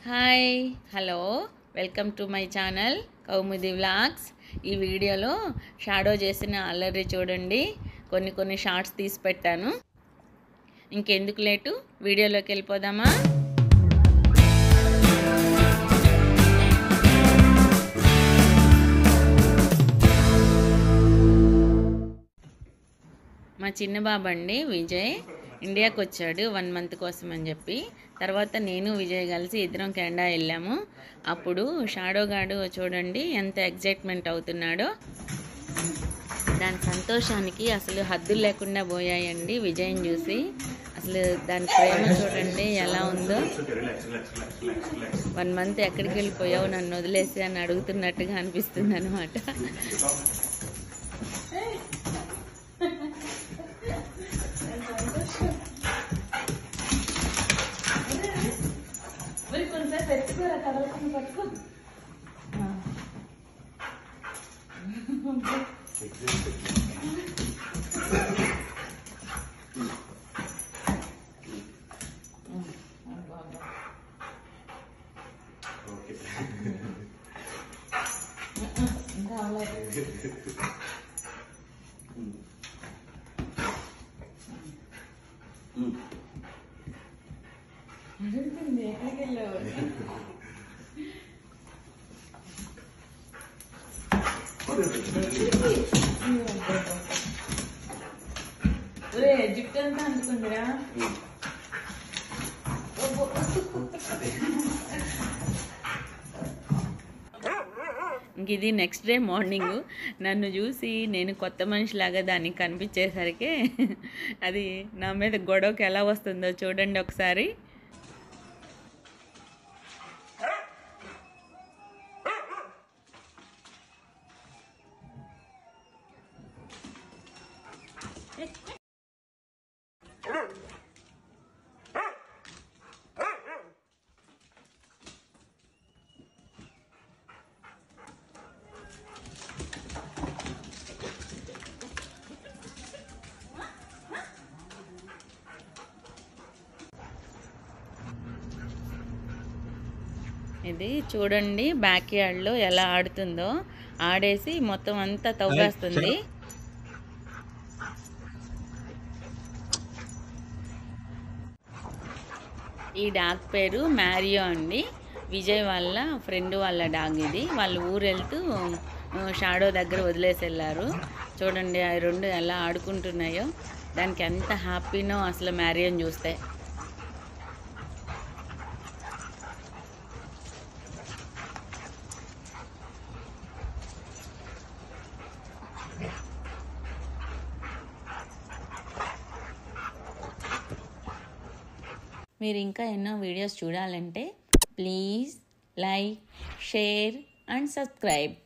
hi hello welcome to my channel Kaumudi vlogs ఈ వీడియోలో shadow చేసిన అల్లరి చూడండి కొన్ని కొన్ని షార్ట్స్ తీసి పెట్టాను ఇంకెందుకు లేటు వీడియోలోకి వెళ్ళిపోదామా మా చిన్న బాబు అండి విజయ్ ఇండియాకి వచ్చాడు వన్ మంత్ కోసం అని చెప్పి తర్వాత నేను విజయ్ కలిసి ఇద్దరం కెనడా వెళ్ళాము అప్పుడు షాడో గాడు చూడండి ఎంత ఎగ్జైట్మెంట్ అవుతున్నాడో దాని సంతోషానికి అసలు హద్దులు లేకుండా పోయాయండి విజయ్ని చూసి అసలు దాని ప్రేమ చూడండి ఎలా ఉందో వన్ మంత్ ఎక్కడికి వెళ్ళిపోయావు నన్ను వదిలేసి అని అడుగుతున్నట్టుగా అనిపిస్తుంది అనమాట జుట్టు అంతా అనుకుందిరా ఇంక ఇది నెక్స్ట్ డే మార్నింగ్ నన్ను చూసి నేను కొత్త మనిషిలాగా దానికి కనిపించేసరికి అది నా మీద గొడవకి ఎలా వస్తుందో చూడండి ఒకసారి ఇది చూడండి బ్యాక్ యార్డ్లో ఎలా ఆడుతుందో ఆడేసి మొత్తం అంతా తవ్వేస్తుంది ఈ డాగ్ పేరు మ్యారియో అండి విజయ్ వాళ్ళ ఫ్రెండ్ వాళ్ళ డాగ్ ఇది వాళ్ళు ఊరు వెళ్తూ షాడో దగ్గర వదిలేసి వెళ్ళారు చూడండి ఆ రెండు ఎలా ఆడుకుంటున్నాయో దానికి ఎంత హ్యాపీనో అసలు మ్యారియోని చూస్తే మీరు ఇంకా ఎన్నో వీడియోస్ చూడాలంటే please like share and subscribe